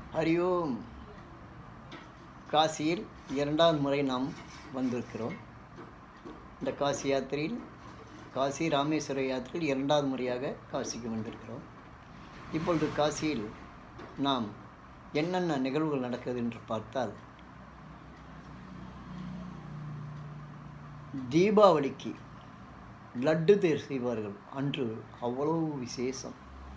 ஹரி ஓம் காசியில் இரண்டாவது முறை நாம் வந்திருக்கிறோம் இந்த காசி யாத்திரையில் காசி ராமேஸ்வர யாத்திரையில் இரண்டாவது முறையாக காசிக்கு வந்திருக்கிறோம் இப்பொழுது காசியில் நாம் என்னென்ன நிகழ்வுகள் நடக்குது என்று பார்த்தால் தீபாவளிக்கு லட்டு தேர் செய்வார்கள் அன்று அவ்வளவு விசேஷம்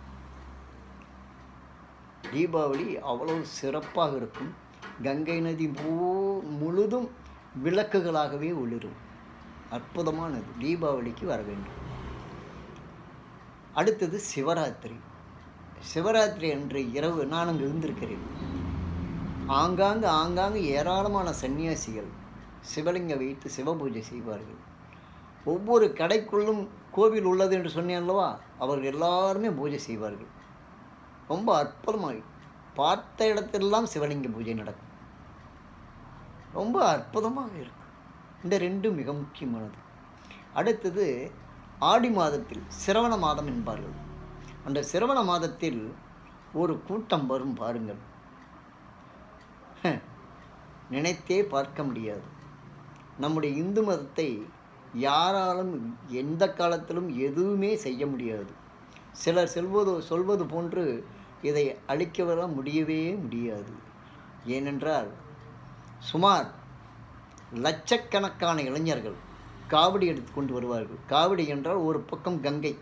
தீபாவளி அவ்வளவு சிறப்பாக இருக்கும் கங்கை நதி பூ முழுதும் விளக்குகளாகவே ஒளிரும் அற்புதமானது தீபாவளிக்கு வர வேண்டும் அடுத்தது சிவராத்திரி சிவராத்திரி அன்று இரவு நான் அங்கு இருந்திருக்கிறேன் ஆங்காங்கு ஆங்காங்கு ஏராளமான சன்னியாசிகள் சிவலிங்க வைத்து சிவபூஜை செய்வார்கள் ஒவ்வொரு கடைக்குள்ளும் கோவில் உள்ளது என்று சொன்னேன் அல்லவா அவர்கள் எல்லாருமே பூஜை செய்வார்கள் ரொம்ப அற்புதமாக பார்த்த இடத்திலெல்லாம் சிவலிங்க பூஜை நடக்கும் ரொம்ப அற்புதமாக இருக்கும் இந்த ரெண்டும் மிக முக்கியமானது அடுத்தது ஆடி மாதத்தில் சிரவண மாதம் என்பார்கள் அந்த சிரவண மாதத்தில் ஒரு கூட்டம் வரும் பாருங்கள் நினைத்தே பார்க்க முடியாது நம்முடைய இந்து மதத்தை யாராலும் எந்த காலத்திலும் எதுவுமே செய்ய முடியாது சிலர் செல்வது சொல்வது போன்று இதை அழிக்க வர முடியவே முடியாது ஏனென்றால் சுமார் லட்சக்கணக்கான இளைஞர்கள் காவடி எடுத்துக்கொண்டு வருவார்கள் காவடி என்றால் ஒரு பக்கம் கங்கை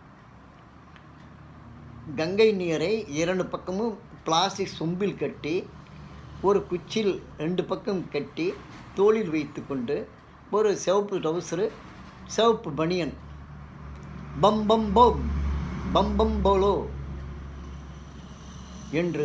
கங்கை நீரை இரண்டு பக்கமும் பிளாஸ்டிக் சொம்பில் கட்டி ஒரு குச்சில் ரெண்டு பக்கம் கட்டி தோளில் வைத்து கொண்டு ஒரு சிவப்பு டவுசரு சிவப்பு பனியன் பம் பம் போம் பம் பம் போலோ என்று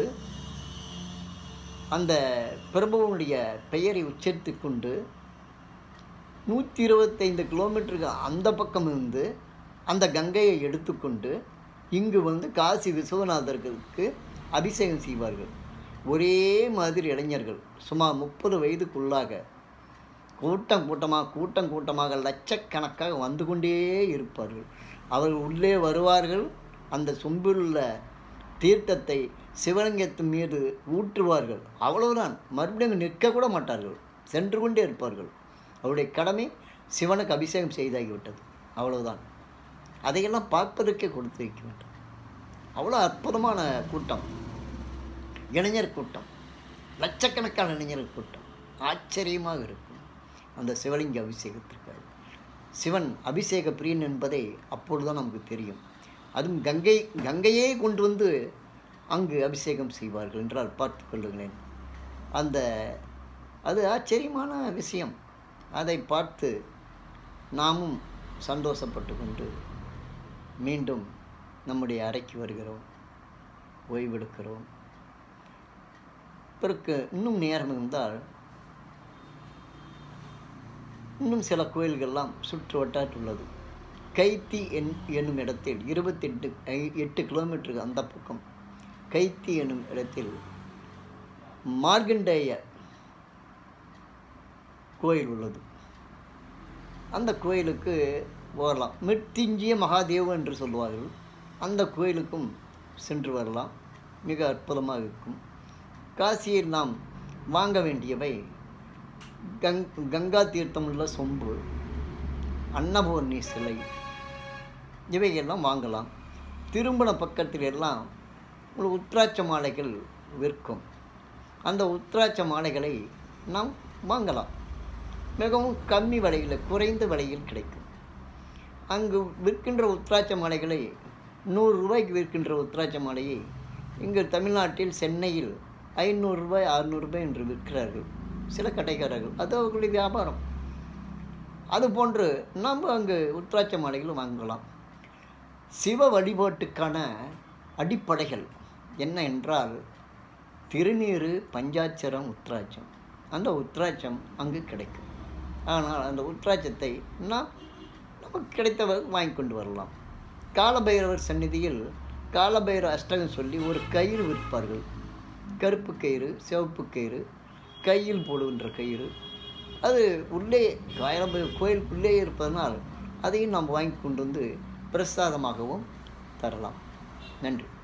அந்த பிரபுவனுடைய பெயரை உச்சரித்து கொண்டு நூற்றி இருபத்தைந்து கிலோமீட்டருக்கு அந்த பக்கம் இருந்து அந்த கங்கையை எடுத்துக்கொண்டு இங்கு வந்து காசி விஸ்வநாதர்களுக்கு அபிஷேகம் செய்வார்கள் ஒரே மாதிரி இளைஞர்கள் சுமார் முப்பது வயதுக்குள்ளாக கூட்டம் கூட்டமாக கூட்டம் கூட்டமாக லட்சக்கணக்காக வந்து கொண்டே இருப்பார்கள் அவர்கள் உள்ளே வருவார்கள் அந்த சொம்பில் உள்ள தீர்த்தத்தை சிவலிங்கத்தின் மீது ஊற்றுவார்கள் அவ்வளவுதான் மறுபடியும் நிற்க கூட மாட்டார்கள் சென்று கொண்டே இருப்பார்கள் அவருடைய கடமை சிவனுக்கு அபிஷேகம் செய்தாகிவிட்டது அவ்வளவுதான் அதையெல்லாம் பார்ப்பதற்கே கொடுத்து வைக்க வேண்டும் அவ்வளோ அற்புதமான கூட்டம் இளைஞர் கூட்டம் லட்சக்கணக்கான இளைஞர் கூட்டம் ஆச்சரியமாக இருக்கும் அந்த சிவலிங்க அபிஷேகத்திற்காக சிவன் அபிஷேக பிரியன் என்பதை அப்பொழுதுதான் நமக்கு தெரியும் அதுவும் கங்கை கங்கையே கொண்டு வந்து அங்கு அபிஷேகம் செய்வார்கள் என்றால் பார்த்து கொள்ளுங்களேன் அந்த அது ஆச்சரியமான விஷயம் அதை பார்த்து நாமும் சந்தோஷப்பட்டு கொண்டு மீண்டும் நம்முடைய அறைக்கு வருகிறோம் ஓய்வெடுக்கிறோம் பிறகு இன்னும் நேரம் இருந்தால் இன்னும் சில கோயில்கள்லாம் சுற்று வட்டாற்று உள்ளது கைத்தி என் என்னும் இடத்தில் இருபத்தெட்டு எட்டு கிலோமீட்டருக்கு அந்த பக்கம் கைத்தி என்னும் இடத்தில் மார்கண்டேய கோயில் உள்ளது அந்த கோயிலுக்கு போகலாம் மிருத்யுஞ்சய மகாதேவ் என்று சொல்லுவார்கள் அந்த கோயிலுக்கும் சென்று வரலாம் மிக அற்புதமாக இருக்கும் காசியில் நாம் வாங்க வேண்டியவை கங் கங்கா தீர்த்தம் உள்ள சொம்பு அன்னபூர்ணி சிலை இவையெல்லாம் வாங்கலாம் திருமண பக்கத்தில் எல்லாம் ஒரு உத்ராட்ச மாலைகள் விற்கும் அந்த உத்ராட்ச மாலைகளை நாம் வாங்கலாம் மிகவும் கம்மி விலையில் குறைந்த விலையில் கிடைக்கும் அங்கு விற்கின்ற உத்ராட்ச மாலைகளை நூறு ரூபாய்க்கு விற்கின்ற உத்ராட்ச மாலையை இங்கு தமிழ்நாட்டில் சென்னையில் ஐநூறு ரூபாய் அறுநூறுபாய் என்று விற்கிறார்கள் சில கடைக்காரர்கள் அது அவர்களுடைய வியாபாரம் அதுபோன்று நாம் அங்கு உத்ராட்ச மாலைகள் வாங்கலாம் சிவ வழிபாட்டுக்கான அடிப்படைகள் என்ன என்றால் திருநீறு பஞ்சாட்சரம் உத்ராட்சம் அந்த உத்ராட்சம் அங்கு கிடைக்கும் ஆனால் அந்த உத்ராட்சத்தை நாம் நமக்கு கிடைத்தவர் வாங்கி கொண்டு வரலாம் காலபைரவர் சந்நிதியில் காலபைரவ அஷ்டகம் சொல்லி ஒரு கயிறு விற்பார்கள் கருப்பு கயிறு சிவப்பு கயிறு கையில் போடுகின்ற கயிறு அது உள்ளே காயலபை கோயிலுக்குள்ளே இருப்பதனால் அதையும் நாம் வாங்கி கொண்டு வந்து பிரசாதமாகவும் தரலாம் நன்றி